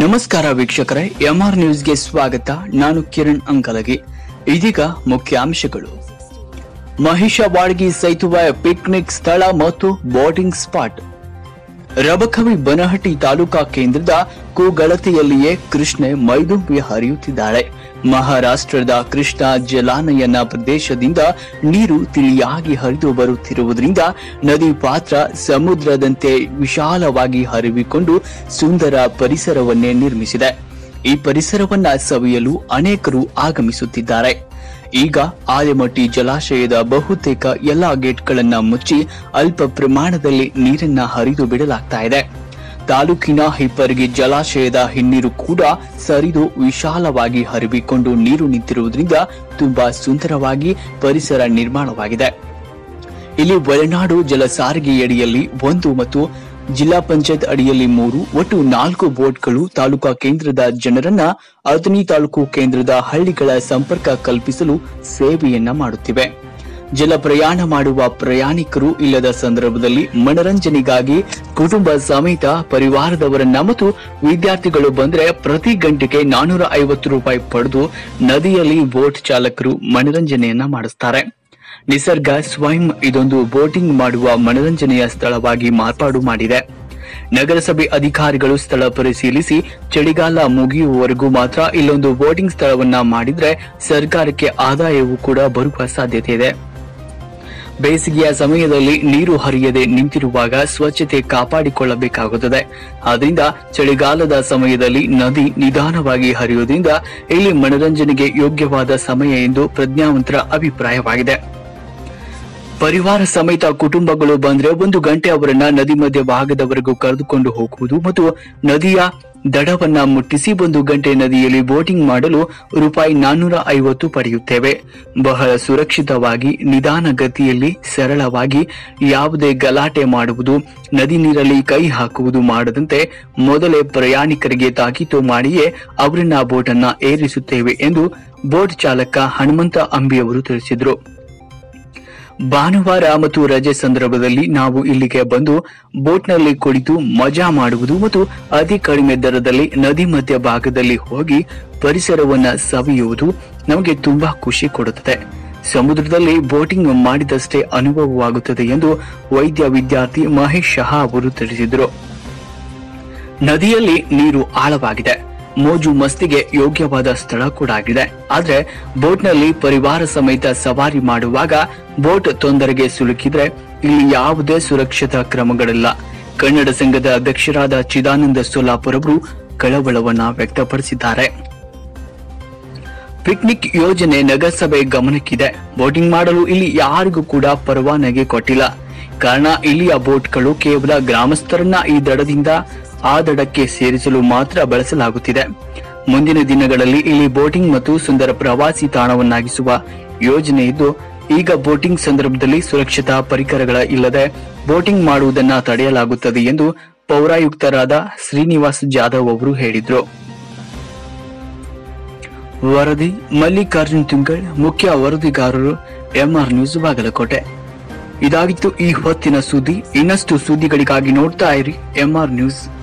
ನಮಸ್ಕಾರ ವೀಕ್ಷಕರೇ ಎಂಆರ್ ನ್ಯೂಸ್ಗೆ ಸ್ವಾಗತ ನಾನು ಕಿರಣ್ ಅಂಕಲಗಿ ಇದೀಗ ಮುಖ್ಯಾಂಶಗಳು ಮಹಿಷವಾಡ್ಗಿ ಸೇತುವೆ ಪಿಕ್ನಿಕ್ ಸ್ಥಳ ಮತ್ತು ಬೋಟಿಂಗ್ ಸ್ಪಾಟ್ ರಬಕವಿ ಬನಹಟ್ಟಿ ತಾಲೂಕಾ ಕೇಂದ್ರದ ಕೂಗಳತೆಯಲ್ಲಿಯೇ ಕೃಷ್ಣೆ ಮೈದುಂಬಿ ಹರಿಯುತ್ತಿದ್ದಾಳೆ ಮಹಾರಾಷ್ಟ್ರದ ಕೃಷ್ಣ ಜಲಾನಯನ ಪ್ರದೇಶದಿಂದ ನೀರು ತಿಳಿಯಾಗಿ ಹರಿದು ಬರುತ್ತಿರುವುದರಿಂದ ನದಿ ಪಾತ್ರ ಸಮುದ್ರದಂತೆ ವಿಶಾಲವಾಗಿ ಹರಿವಿಕೊಂಡು ಸುಂದರ ಪರಿಸರವನ್ನೇ ನಿರ್ಮಿಸಿದೆ ಈ ಪರಿಸರವನ್ನ ಸವಿಯಲು ಅನೇಕರು ಆಗಮಿಸುತ್ತಿದ್ದಾರೆ ಈಗ ಆಲೆಮಟ್ಟಿ ಜಲಾಶಯದ ಬಹುತೇಕ ಎಲ್ಲಾ ಗೇಟ್ಗಳನ್ನ ಮುಚ್ಚಿ ಅಲ್ಪ ಪ್ರಮಾಣದಲ್ಲಿ ನೀರನ್ನ ಹರಿದು ಬಿಡಲಾಗ್ತಾ ಇದೆ ತಾಲೂಕಿನ ಹಿಪ್ಪರಗಿ ಜಲಾಶಯದ ಹಿನ್ನೀರು ಕೂಡ ಸರಿದು ವಿಶಾಲವಾಗಿ ಹರಿಬಿಕೊಂಡು ನೀರು ನಿಂತಿರುವುದರಿಂದ ತುಂಬಾ ಸುಂದರವಾಗಿ ಪರಿಸರ ನಿರ್ಮಾಣವಾಗಿದೆ ಇಲ್ಲಿ ಒಳನಾಡು ಜಲ ಸಾರಿಗೆಯಡಿಯಲ್ಲಿ ಒಂದು ಮತ್ತು ಜಿಲ್ಲಾ ಪಂಚಾಯತ್ ಅಡಿಯಲ್ಲಿ ಮೂರು ಒಟ್ಟು ನಾಲ್ಕು ಬೋಟ್ಗಳು ತಾಲೂಕಾ ಕೇಂದ್ರದ ಜನರನ್ನ ಅಥಣಿ ತಾಲೂಕು ಕೇಂದ್ರದ ಹಳ್ಳಿಗಳ ಸಂಪರ್ಕ ಕಲ್ಪಿಸಲು ಸೇವೆಯನ್ನ ಮಾಡುತ್ತಿವೆ ಜಲ ಪ್ರಯಾಣ ಮಾಡುವ ಪ್ರಯಾಣಿಕರು ಇಲ್ಲದ ಸಂದರ್ಭದಲ್ಲಿ ಮನರಂಜನೆಗಾಗಿ ಕುಟುಂಬ ಸಮೇತ ಪರಿವಾರದವರನ್ನ ಮತ್ತು ವಿದ್ಯಾರ್ಥಿಗಳು ಬಂದ್ರೆ ಪ್ರತಿ ಗಂಟೆಗೆ ನಾನೂರ ಐವತ್ತು ರೂಪಾಯಿ ಪಡೆದು ನದಿಯಲ್ಲಿ ಬೋಟ್ ಚಾಲಕರು ಮನರಂಜನೆಯನ್ನ ಮಾಡಿಸ್ತಾರೆ ನಿಸರ್ಗ ಸ್ವಯಂ ಇದೊಂದು ಬೋಟಿಂಗ್ ಮಾಡುವ ಮನರಂಜನೆಯ ಸ್ಥಳವಾಗಿ ಮಾರ್ಪಾಡು ಮಾಡಿದೆ ನಗರಸಭೆ ಅಧಿಕಾರಿಗಳು ಸ್ಥಳ ಪರಿಶೀಲಿಸಿ ಚಳಿಗಾಲ ಮುಗಿಯುವವರೆಗೂ ಮಾತ್ರ ಇಲ್ಲೊಂದು ಬೋಟಿಂಗ್ ಸ್ಥಳವನ್ನ ಮಾಡಿದ್ರೆ ಸರ್ಕಾರಕ್ಕೆ ಆದಾಯವೂ ಕೂಡ ಬರುವ ಸಾಧ್ಯತೆ ಇದೆ ಬೇಸಿಗೆಯ ಸಮಯದಲ್ಲಿ ನೀರು ಹರಿಯದೆ ನಿಂತಿರುವಾಗ ಸ್ವಚ್ಛತೆ ಕಾಪಾಡಿಕೊಳ್ಳಬೇಕಾಗುತ್ತದೆ ಆದ್ರಿಂದ ಚಳಿಗಾಲದ ಸಮಯದಲ್ಲಿ ನದಿ ನಿಧಾನವಾಗಿ ಹರಿಯುವುದರಿಂದ ಇಲ್ಲಿ ಮನರಂಜನೆಗೆ ಯೋಗ್ಯವಾದ ಸಮಯ ಎಂದು ಪ್ರಜ್ಞಾವಂತರ ಅಭಿಪ್ರಾಯವಾಗಿದೆ ಪರಿವಾರ ಸಮೇತ ಕುಟುಂಬಗಳು ಬಂದ್ರೆ ಒಂದು ಗಂಟೆ ಅವರನ್ನ ನದಿ ಮಧ್ಯ ಭಾಗದವರೆಗೂ ಕರೆದುಕೊಂಡು ಹೋಗುವುದು ಮತ್ತು ನದಿಯ ದಡವನ್ನ ಮುಟ್ಟಿಸಿ ಒಂದು ಗಂಟೆ ನದಿಯಲ್ಲಿ ಬೋಟಿಂಗ್ ಮಾಡಲು ರೂಪಾಯಿ ನಾನ್ನೂರ ಐವತ್ತು ಪಡೆಯುತ್ತೇವೆ ಬಹಳ ಸುರಕ್ಷಿತವಾಗಿ ನಿಧಾನ ಗತಿಯಲ್ಲಿ ಸರಳವಾಗಿ ಯಾವುದೇ ಗಲಾಟೆ ಮಾಡುವುದು ನದಿ ನೀರಲ್ಲಿ ಕೈ ಹಾಕುವುದು ಮಾಡದಂತೆ ಮೊದಲೇ ಪ್ರಯಾಣಿಕರಿಗೆ ತಾಕೀತು ಮಾಡಿಯೇ ಅವರನ್ನ ಬೋಟನ್ನ ಏರಿಸುತ್ತೇವೆ ಎಂದು ಬೋಟ್ ಚಾಲಕ ಹನುಮಂತ ಅಂಬಿಯವರು ತಿಳಿಸಿದರು ಭಾನುವಾರ ಮತ್ತು ರಜೆ ಸಂದರ್ಭದಲ್ಲಿ ನಾವು ಇಲ್ಲಿಗೆ ಬಂದು ಬೋಟ್ನಲ್ಲಿ ಕುಳಿತು ಮಜಾ ಮಾಡುವುದು ಮತ್ತು ಅತಿ ಕಡಿಮೆ ದರದಲ್ಲಿ ನದಿ ಮಧ್ಯ ಭಾಗದಲ್ಲಿ ಹೋಗಿ ಪರಿಸರವನ್ನ ಸವಿಯುವುದು ನಮಗೆ ತುಂಬಾ ಖುಷಿ ಕೊಡುತ್ತದೆ ಸಮುದ್ರದಲ್ಲಿ ಬೋಟಿಂಗ್ ಮಾಡಿದಷ್ಟೇ ಅನುಭವವಾಗುತ್ತದೆ ಎಂದು ವೈದ್ಯ ವಿದ್ಯಾರ್ಥಿ ಮಹೇಶ್ ಶಹಾ ಅವರು ತಿಳಿಸಿದರು ನದಿಯಲ್ಲಿ ನೀರು ಆಳವಾಗಿದೆ ಮೋಜು ಮಸ್ತಿಗೆ ಯೋಗ್ಯವಾದ ಸ್ಥಳ ಕೂಡ ಆಗಿದೆ ಆದ್ರೆ ಬೋಟ್ನಲ್ಲಿ ಪರಿವಾರ ಸಮೇತ ಸವಾರಿ ಮಾಡುವಾಗ ಬೋಟ್ ತೊಂದರೆಗೆ ಸಿಲುಕಿದ್ರೆ ಇಲ್ಲಿ ಯಾವುದೇ ಸುರಕ್ಷತಾ ಕ್ರಮಗಳಿಲ್ಲ ಕನ್ನಡ ಸಂಘದ ಅಧ್ಯಕ್ಷರಾದ ಚಿದಾನಂದ ಸೋಲಾಪುರ್ ಅವರು ಕಳವಳವನ್ನ ವ್ಯಕ್ತಪಡಿಸಿದ್ದಾರೆ ಪಿಕ್ನಿಕ್ ಯೋಜನೆ ನಗರಸಭೆ ಗಮನಕ್ಕಿದೆ ಬೋಟಿಂಗ್ ಮಾಡಲು ಇಲ್ಲಿ ಯಾರಿಗೂ ಕೂಡ ಪರವಾನಗಿ ಕೊಟ್ಟಿಲ್ಲ ಕಾರಣ ಇಲ್ಲಿಯ ಬೋಟ್ಗಳು ಕೇವಲ ಗ್ರಾಮಸ್ಥರನ್ನ ಈ ದಡದಿಂದ ಆ ದಡಕ್ಕೆ ಸೇರಿಸಲು ಮಾತ್ರ ಬಳಸಲಾಗುತ್ತಿದೆ ಮುಂದಿನ ದಿನಗಳಲ್ಲಿ ಇಲ್ಲಿ ಬೋಟಿಂಗ್ ಮತ್ತು ಸುಂದರ ಪ್ರವಾಸಿ ತಾಣವನ್ನಾಗಿಸುವ ಯೋಜನೆ ಇದ್ದು ಈಗ ಬೋಟಿಂಗ್ ಸಂದರ್ಭದಲ್ಲಿ ಸುರಕ್ಷತಾ ಪರಿಕರಗಳ ಇಲ್ಲದೆ ಬೋಟಿಂಗ್ ಮಾಡುವುದನ್ನ ತಡೆಯಲಾಗುತ್ತದೆ ಎಂದು ಪೌರಾಯುಕ್ತರಾದ ಶ್ರೀನಿವಾಸ್ ಜಾಧವ್ ಅವರು ಹೇಳಿದ್ರು ವರದಿ ಮಲ್ಲಿಕಾರ್ಜುನ್ ತಿಂಗಳ್ ಮುಖ್ಯ ವರದಿಗಾರರು ಎಂಆರ್ ನ್ಯೂಸ್ ಬಾಗಲಕೋಟೆ ಇದಾಗಿತ್ತು ಈ ಹೊತ್ತಿನ ಸುದ್ದಿ ಇನ್ನಷ್ಟು ಸುದ್ದಿಗಳಿಗಾಗಿ ನೋಡ್ತಾ ಇರಿ ಎಂಆರ್ ನ್ಯೂಸ್